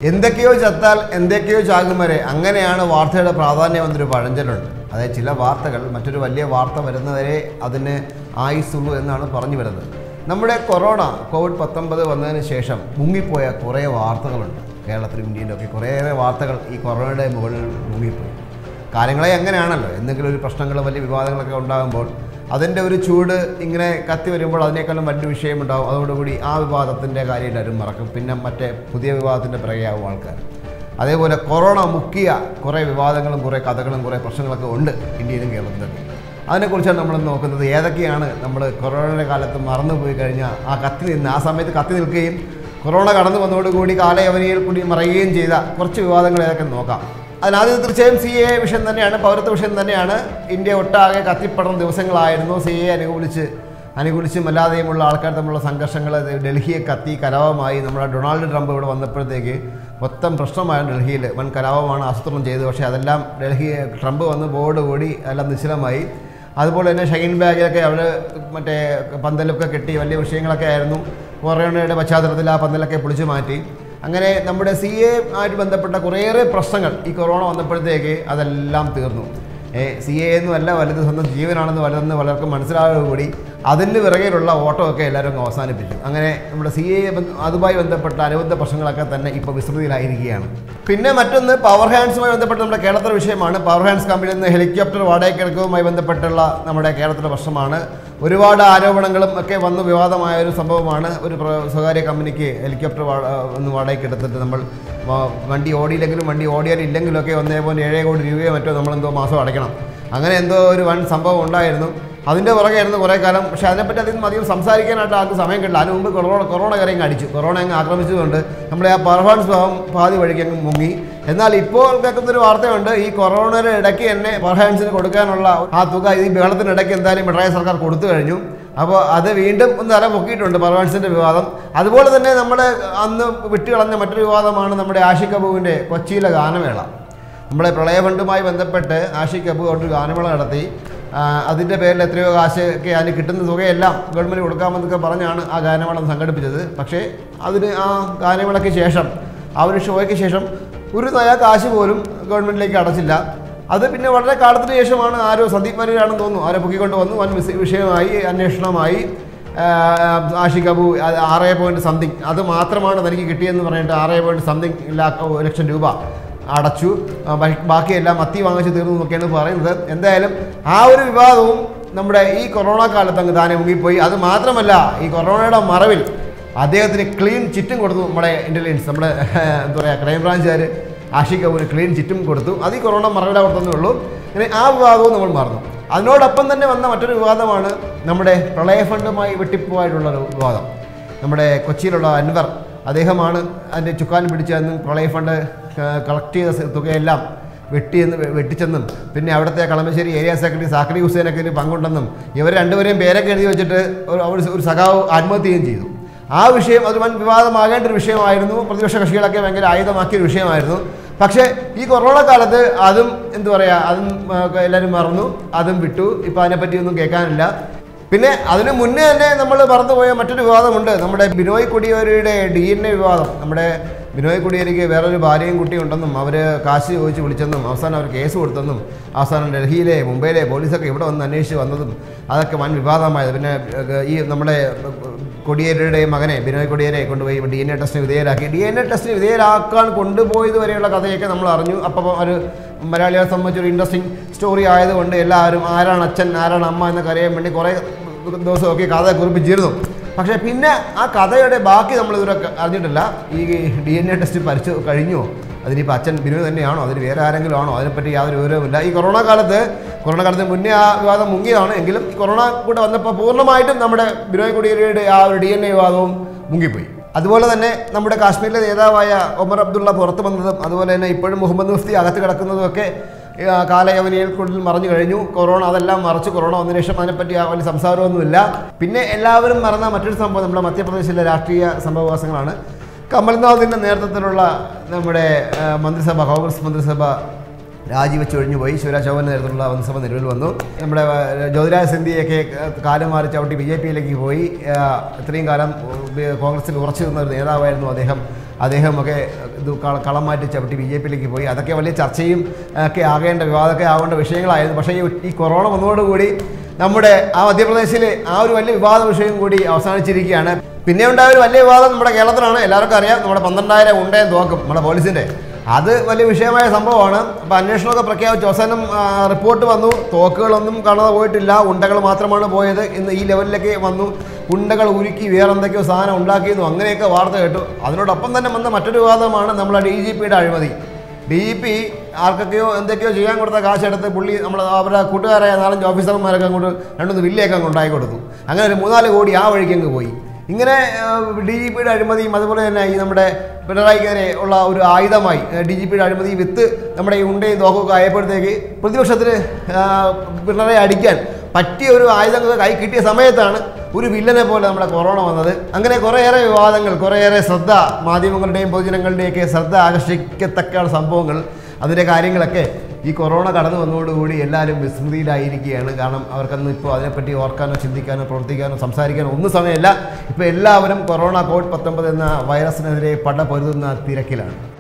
എന്തൊക്കെയോ ചത്താൽ എന്തൊക്കെയോ ചാകും വരെ അങ്ങനെയാണ് വാർത്തയുടെ പ്രാധാന്യം എന്നൊരു പഴഞ്ചലുണ്ട് അതായത് ചില വാർത്തകൾ മറ്റൊരു വലിയ വാർത്ത വരുന്നവരെ അതിന് ആയുസുള്ളൂ എന്നാണ് പറഞ്ഞു വരുന്നത് നമ്മുടെ കൊറോണ കോവിഡ് പത്തൊമ്പത് വന്നതിന് ശേഷം മുങ്ങിപ്പോയ കുറേ വാർത്തകളുണ്ട് കേരളത്തിലും ഇന്ത്യയിലും ഒക്കെ കുറേയേറെ വാർത്തകൾ ഈ കൊറോണയുടെ മുകളിൽ മുങ്ങിപ്പോയി കാര്യങ്ങളെ അങ്ങനെയാണല്ലോ എന്തെങ്കിലും ഒരു പ്രശ്നങ്ങൾ വലിയ വിവാദങ്ങളൊക്കെ ഉണ്ടാകുമ്പോൾ അതിൻ്റെ ഒരു ചൂട് ഇങ്ങനെ കത്തി വരുമ്പോൾ അതിനേക്കാളും വലിയ വിഷയമുണ്ടാകും അതോടുകൂടി ആ വിവാദത്തിൻ്റെ കാര്യം എല്ലാവരും മറക്കും പിന്നെ മറ്റേ പുതിയ വിവാദത്തിൻ്റെ പിറകെയാവും ആൾക്കാർ അതേപോലെ കൊറോണ മുക്കിയ കുറേ വിവാദങ്ങളും കുറേ കഥകളും കുറേ പ്രശ്നങ്ങളൊക്കെ ഉണ്ട് ഇന്ത്യയിലും കേരളത്തിലൊക്കെ അതിനെക്കുറിച്ചാണ് നമ്മൾ നോക്കുന്നത് ഏതൊക്കെയാണ് നമ്മൾ കൊറോണയുടെ കാലത്ത് മറന്നുപോയി കഴിഞ്ഞാൽ ആ കത്തി നിന്ന് ആ സമയത്ത് കത്തി നിൽക്കുകയും കൊറോണ കടന്നു വന്നതോടുകൂടി കാലയവനിയിൽ കൂടി മറയുകയും ചെയ്ത കുറച്ച് വിവാദങ്ങൾ ഏതൊക്കെ നോക്കാം അതിനാദ്യം തീർച്ചയായും സി എ വിഷയം തന്നെയാണ് പൗരത്വ വിഷയം തന്നെയാണ് ഇന്ത്യ ഒട്ടാകെ കത്തിപ്പടർന്ന ദിവസങ്ങളായിരുന്നു സി എ അനുകൂലിച്ച് അനുകൂലിച്ചും അല്ലാതെയുമുള്ള ആൾക്കാർ തമ്മിലുള്ള സംഘർഷങ്ങൾ ഡൽഹിയെ കത്തി കലാപമായി നമ്മുടെ ഡൊണാൾഡ് ട്രംപ് ഇവിടെ വന്നപ്പോഴത്തേക്ക് മൊത്തം പ്രശ്നമായിരുന്നു ഡൽഹിയിൽ വൻ കലാപമാണ് ആസൂത്രണം ചെയ്തത് പക്ഷേ അതെല്ലാം ഡൽഹി ട്രംപ് വന്ന് ബോർഡ് കൂടി എല്ലാം നിശ്ചലമായി അതുപോലെ തന്നെ ഷൈൻ ബാഗിലൊക്കെ അവർ മറ്റേ പന്തലൊക്കെ കെട്ടി വലിയ വിഷയങ്ങളൊക്കെ ആയിരുന്നു കൊറോണയുടെ പശ്ചാത്തലത്തിൽ ആ പന്തലൊക്കെ പൊളിച്ചു മാറ്റി അങ്ങനെ നമ്മുടെ സി എ ആയിട്ട് ബന്ധപ്പെട്ട കുറേയേറെ പ്രശ്നങ്ങൾ ഈ കൊറോണ വന്നപ്പോഴത്തേക്ക് അതെല്ലാം തീർന്നു സി എ എന്നും അല്ല വലുത് സ്വന്തം ജീവനാണെന്ന് വലുതെന്ന് പലർക്കും മനസ്സിലാകുകൂടി അതിന് പിറകെയുള്ള ഓട്ടമൊക്കെ എല്ലാവരും അങ്ങ് അവസാനിപ്പിച്ചു അങ്ങനെ നമ്മുടെ സി എ അതുമായി ബന്ധപ്പെട്ട അനുബന്ധ പ്രശ്നങ്ങളൊക്കെ തന്നെ ഇപ്പോൾ വിസ്തൃതിയിലായിരിക്കുകയാണ് പിന്നെ മറ്റൊന്ന് പവർ ഹാൻഡ്സുമായി ബന്ധപ്പെട്ട നമ്മുടെ കേരളത്തിലെ വിഷയമാണ് പവർ ഹാൻഡ്സ് കമ്പനിയിൽ നിന്ന് ഹെലികോപ്റ്റർ വാടകയ്ക്കെടുക്കവുമായി ബന്ധപ്പെട്ടുള്ള നമ്മുടെ കേരളത്തിലെ പ്രശ്നമാണ് ഒരുപാട് ആരോപണങ്ങളും ഒക്കെ വന്ന് വിവാദമായ ഒരു സംഭവമാണ് ഒരു പ്ര- സ്വകാര്യ കമ്പനിക്ക് ഹെലികോപ്റ്റർ വാ- ഒന്ന് വാടകയ്ക്ക് എടുത്തിട്ട് നമ്മൾ വ- വണ്ടി ഓടിയില്ലെങ്കിലും വണ്ടി ഓടിയാൽ ഇല്ലെങ്കിലും ഒക്കെ ഒന്നേ പോയിന്റ് ഏഴ് കോടി രൂപയോ മറ്റോ നമ്മളെന്തോ മാസം അടയ്ക്കണം അങ്ങനെ എന്തോ ഒരു വൻ സംഭവം ഉണ്ടായിരുന്നു അതിൻ്റെ പുറകെയായിരുന്നു കുറേ കാലം പക്ഷേ അതിനെപ്പറ്റി അധികം അധികം സംസാരിക്കാനായിട്ട് ആർക്കും സമയം കിട്ടില്ല അതിന് മുമ്പ് കൊറോണ കൊറോണ കയറി അങ്ങ് അടിച്ചു കൊറോണ അങ്ങ് ആക്രമിച്ചതുകൊണ്ട് നമ്മുടെ ആ പെർഫോമൻസ് ഭാവം പാതി വഴിക്ക് അങ്ങ് മുങ്ങി എന്നാൽ ഇപ്പോൾ കേൾക്കുന്നൊരു വാർത്തയുണ്ട് ഈ കൊറോണയുടെ ഇടയ്ക്ക് തന്നെ പെർഫോമൻസിന് കൊടുക്കാനുള്ള ആ തുക ഈ ബഹളത്തിനിടയ്ക്ക് എന്തായാലും പിണറായി സർക്കാർ കൊടുത്തു കഴിഞ്ഞു അപ്പോൾ അത് വീണ്ടും ഒന്ന് തല പൊക്കിയിട്ടുണ്ട് പെർഫോമൻസിൻ്റെ വിവാദം അതുപോലെ തന്നെ നമ്മൾ അന്ന് വിട്ടുകളഞ്ഞ മറ്റൊരു വിവാദമാണ് നമ്മുടെ ആഷിക് കപൂറിൻ്റെ കൊച്ചിയിലെ ഗാനമേള നമ്മുടെ പ്രളയ ഫണ്ടുമായി ബന്ധപ്പെട്ട് ആഷിക് കപൂർ ഒരു ഗാനമേള നടത്തി ആ, അതിൻ്റെ പേരിൽ എത്രയോ കാശ് ഒക്കെ അതിന് കിട്ടുന്ന തുകയെല്ലാം ഗവൺമെൻറ് കൊടുക്കാമെന്നൊക്കെ പറഞ്ഞാണ് ആ ഗാനമേള സംഘടിപ്പിച്ചത് പക്ഷേ അതിന് ആ ഗാനമേളയ്ക്ക് ശേഷം ആ ഒരു ഷോയ്ക്ക് ശേഷം ഒരു നയ കാശ് പോലും ഗവൺമെൻറ്റിലേക്ക് അടച്ചില്ല അത് പിന്നെ വളരെ കാലത്തിന് ശേഷമാണ് ആരോ സന്ദീപ് മരിയാണെന്ന് തോന്നുന്നു ആരോ പൊക്കിക്കൊണ്ട് വന്നു വൻ വിസ- വിഷയമായി അന്വേഷണമായി ആ, ആഷിഖ് അബു അത് ആറ് പോയിൻറ്റ് സംതിങ് അത് മാത്രമാണ് തനിക്ക് കിട്ടിയെന്ന് പറഞ്ഞിട്ട് ആറ് പോയിൻറ്റ് സംതിങ് ലാക്ക് ലക്ഷം രൂപ അടച്ചു ആ, ബാക്കി- ബാക്കിയെല്ലാം മത്തി വാങ്ങിച്ച് തീർന്നു എന്നൊക്കെയാണ് പറയുന്നത് എന്തായാലും ആ ഒരു വിവാദവും നമ്മുടെ ഈ കൊറോണ കാലത്ത് അങ്ങ് താനെ മുങ്ങിപ്പോയി അത് മാത്രമല്ല ഈ കൊറോണയുടെ മറവിൽ അദ്ദേഹത്തിന് ക്ലീൻ ചിറ്റും കൊടുത്തു നമ്മുടെ ഇൻ്റലിജൻസ് നമ്മുടെ എന്താ പറയുക ക്രൈംബ്രാഞ്ചുകാർ ആഷിഖ് കപൂർ ക്ലീൻ ചിറ്റും കൊടുത്തു അത് ഈ കൊറോണ മറവിലാവർത്തന്നേ ഉള്ളൂ അങ്ങനെ ആ വിവാദവും നമ്മൾ മറന്നു അതിനോടൊപ്പം തന്നെ വന്ന മറ്റൊരു വിവാദമാണ് നമ്മുടെ പ്രളയ ഫണ്ടുമായി വെട്ടിപ്പോയിട്ടുള്ള ഒരു വിവാദം നമ്മുടെ കൊച്ചിയിലുള്ള അൻവർ അദ്ദേഹമാണ് അതിൻ്റെ ചുക്കാൻ പിടിച്ചതെന്നും പ്രളയ ഫണ്ട് കളക്ട് ചെയ്ത സ- തുകയെല്ലാം വെട്ടിയെന്ന് വെ- വെട്ടിച്ചെന്നും പിന്നെ അവിടുത്തെ കളമശ്ശേരി ഏരിയ സെക്രട്ടറി സാക്കറി ഹുസൈനൊക്കെ ഇതിൽ പങ്കുണ്ടെന്നും ഇവർ രണ്ടുപേരെയും പേരൊക്കെ എഴുതി വെച്ചിട്ട് ഒരു ഒരു- ഒരു സഖാവ് ആത്മഹത്യയും ചെയ്തു ആ വിഷയം അത് വൻ വിവാദമാകേണ്ട ഒരു വിഷയമായിരുന്നു പ്രതിപക്ഷ കക്ഷികളൊക്കെ ഭയങ്കര ആയുധമാക്കിയ ഒരു വിഷയമായിരുന്നു പക്ഷേ ഈ കൊറോണ കാലത്ത് അതും എന്തു പറയുക അതും ആ, എല്ലാവരും മറന്നു അതും വിട്ടു ഇപ്പം അതിനെപ്പറ്റിയൊന്നും കേൾക്കാനില്ല പിന്നെ അതിന് മുന്നേ തന്നെ നമ്മൾ മറന്നുപോയ മറ്റൊരു വിവാദമുണ്ട് നമ്മുടെ ബിനോയ് കൊടിയേരിയുടെ ഡി എൻ എ വിവാദം നമ്മുടെ ബിനോയ് കൊടിയേരിക്ക് വേറൊരു ഭാര്യയും കുട്ടിയും ഉണ്ടെന്നും അവർ കാശ് ചോദിച്ച് വിളിച്ചെന്നും അവസാനം അവർ കേസ് കൊടുത്തെന്നും അവസാനം ഡൽഹിയിലെ മുംബൈയിലെ പോലീസൊക്കെ ഇവിടെ വന്ന് അന്വേഷിച്ച് വന്നതും അതൊക്കെ വൻ വിവാദമായത് പിന്നെ ഏഹ്, ഈ നമ്മുടെ കൊടിയേരിയുടെ മകനെ ബിനോയ് കൊടിയേരെ കൊണ്ടുപോയി ഡി എൻ എ ടെസ്റ്റിന് വിധേയരാക്കി ഡി എൻ എ ടെസ്റ്റിന് വിധേയരാക്കാൻ കൊണ്ടുപോയത് വരെയുള്ള കഥയൊക്കെ നമ്മൾ അറിഞ്ഞു അപ്പം ഒരു മലയാളികളെ സംബന്ധിച്ച് ഒരു ഇൻട്രസ്റ്റിംഗ് സ്റ്റോറി ആയതുകൊണ്ട് എല്ലാവരും ആരാണ് അച്ഛൻ ആരാണ് അമ്മ എന്നൊക്കെ അറിയാൻ വേണ്ടി കുറേ ദിവസമൊക്കെ കഥ കുറിപ്പിച്ചിരുന്നു പക്ഷേ പിന്നെ ആ കഥയുടെ ബാക്കി നമ്മൾ ഇതുവരെ അറിഞ്ഞിട്ടില്ല ഈ ഡി എൻ എ ടെസ്റ്റ് പരിച്ചു കഴിഞ്ഞോ അതിനിപ്പോൾ അച്ഛൻ ബിനു തന്നെയാണോ അതിന് വേറെ ആരെങ്കിലും ആണോ അതിനെപ്പറ്റി യാതൊരു വിവരവുമില്ല ഈ കൊറോണ കാലത്ത് കൊറോണ കാലത്തിന് മുന്നേ ആ വിവാദം മുങ്ങിയതാണ് എങ്കിലും ഈ കൊറോണ കൂടെ വന്നപ്പോൾ പൂർണ്ണമായിട്ടും നമ്മുടെ ബിനോയ് കുടിയേരിയുടെ ആ ഒരു ഡി എൻ എ വിവാദവും മുങ്ങിപ്പോയി അതുപോലെ തന്നെ നമ്മുടെ കാശ്മീരിലെ നേതാവായ ഒമർ അബ്ദുള്ള പുറത്തു വന്നതും അതുപോലെ തന്നെ ഇപ്പോഴും മുഹമ്മദ് മുഫ്തി അകത്ത് കിടക്കുന്നതും ഒക്കെ ആ, കാലയവനിയിൽ കൂടുതൽ മറഞ്ഞു കഴിഞ്ഞു കൊറോണ അതെല്ലാം മറച്ച് കൊറോണ വന്നതിന് ശേഷം അതിനെപ്പറ്റി ആ വലിയ സംസാരമൊന്നുമില്ല പിന്നെ എല്ലാവരും മറന്ന മറ്റൊരു സംഭവം നമ്മുടെ മധ്യപ്രദേശിലെ രാഷ്ട്രീയ സംഭവവാസങ്ങളാണ് കമൽനാഥിൻ്റെ നേതൃത്വത്തിലുള്ള നമ്മുടെ ആ, മന്ത്രിസഭ കോൺഗ്രസ് മന്ത്രിസഭ രാജിവെച്ച് ഒഴിഞ്ഞു പോയി ശിവരാജ് ചൗഹാന്റെ നേതൃത്വത്തിലുള്ള മന്ത്രിസഭ നിലവിൽ വന്നു നമ്മുടെ ആ, ജ്യോതിരാജ് സിന്ധ്യയൊക്കെ ആ, കാലം മാറി ചവിട്ടി ബി ജെ പിയിലേക്ക് പോയി ആ, ഇത്രയും കാലം ഉം, കോൺഗ്രസിൽ ഉറച്ചു നിന്ന ഒരു നേതാവായിരുന്നു അദ്ദേഹം അദ്ദേഹമൊക്കെ ഇത് കള- കളം മാറ്റി ചവിട്ടി ബി ജെ പിയിലേക്ക് പോയി അതൊക്കെ വലിയ ചർച്ചയും ഒക്കെ ആകേണ്ട വിവാദമൊക്കെ ആകേണ്ട വിഷയങ്ങളായിരുന്നു പക്ഷേ ഈ ഈ കൊറോണ വന്നതോടുകൂടി നമ്മുടെ ആ മധ്യപ്രദേശിലെ ആ ഒരു വലിയ വിവാദ വിഷയം കൂടി അവസാനിച്ചിരിക്കുകയാണ് പിന്നെ ഉണ്ടായ ഒരു വലിയ വിവാദം നമ്മുടെ കേരളത്തിലാണ് എല്ലാവർക്കും അറിയാം നമ്മുടെ പന്ത്രണ്ടായിരം ഉണ്ടയും തോക്കും നമ്മുടെ പോലീസിൻ്റെ അത് വലിയ വിഷയമായ സംഭവമാണ് അപ്പോൾ അന്വേഷണമൊക്കെ പ്രഖ്യാപിച്ചു അവസാനം ആ, റിപ്പോർട്ട് വന്നു തോക്കുകളൊന്നും കാണാതെ പോയിട്ടില്ല ഉണ്ടകൾ മാത്രമാണ് പോയത് ഇന്ന് ഈ ലെവലിലേക്ക് വന്നു ഉണ്ടകൾ ഉരുക്കി വേറെ എന്തൊക്കെയോ സാധനം ഉണ്ടാക്കിയെന്നു അങ്ങനെയൊക്കെ വാർത്ത കേട്ടു അതിനോടൊപ്പം തന്നെ വന്ന മറ്റൊരു വിവാദമാണ് നമ്മളെ ഡി ജി പിയുടെ അഴിമതി ഡി ജി പി ആർക്കൊക്കെയോ എന്തൊക്കെയോ ചെയ്യാൻ കൊടുത്ത കാശെടുത്ത് പുള്ളി നമ്മൾ അവരുടെ കൂട്ടുകാരായ നാലഞ്ച് ഓഫീസർമാരൊക്കെ അങ്ങോട്ട് രണ്ടൊന്ന് വില്ലയൊക്കെ അങ്ങ് ഉണ്ടാക്കി കൊടുത്തു അങ്ങനെ ഒരു മൂന്നാല് കോടി ആ വഴിക്ക് അങ്ങ് പോയി ഇങ്ങനെ ഡി ജി പിയുടെ അഴിമതിയും അതുപോലെ തന്നെ ഈ നമ്മുടെ പിണറായിക്കെതിരെ ഉള്ള ഒരു ആയുധമായി ഡി ജി പിയുടെ അഴിമതി വിത്ത് നമ്മുടെ ഈ ഉണ്ടയും തോക്കൊക്കെ ആയപ്പോഴത്തേക്ക് പ്രതിപക്ഷത്തിന് ആ, പിണറായി അടിക്കാൻ പറ്റിയ ഒരു ആയുധങ്ങൾ കൈ കിട്ടിയ സമയത്താണ് ഒരു വില്ലനെ പോലെ നമ്മുടെ കൊറോണ വന്നത് അങ്ങനെ കുറേയേറെ വിവാദങ്ങൾ കുറേയേറെ ശ്രദ്ധ മാധ്യമങ്ങളുടെയും പൊതുജനങ്ങളുടെയൊക്കെ ശ്രദ്ധ ആകർഷിക്കത്തക്ക സംഭവങ്ങൾ അതിൻ്റെ കാര്യങ്ങളൊക്കെ ഈ കൊറോണ കടന്നു വന്നതോടുകൂടി എല്ലാവരും വിസ്മൃതിയിലായിരിക്കുകയാണ് കാരണം അവർക്കൊന്നും ഇപ്പോൾ അതിനെപ്പറ്റി ഓർക്കാനോ ചിന്തിക്കാനോ പ്രവർത്തിക്കാനോ സംസാരിക്കാനോ ഒന്നും സമയമില്ല ഇപ്പോൾ എല്ലാവരും കൊറോണ കോവിഡ് പത്തൊമ്പത് എന്ന വൈറസിനെതിരെ പട പൊരുതുന്ന തിരക്കിലാണ്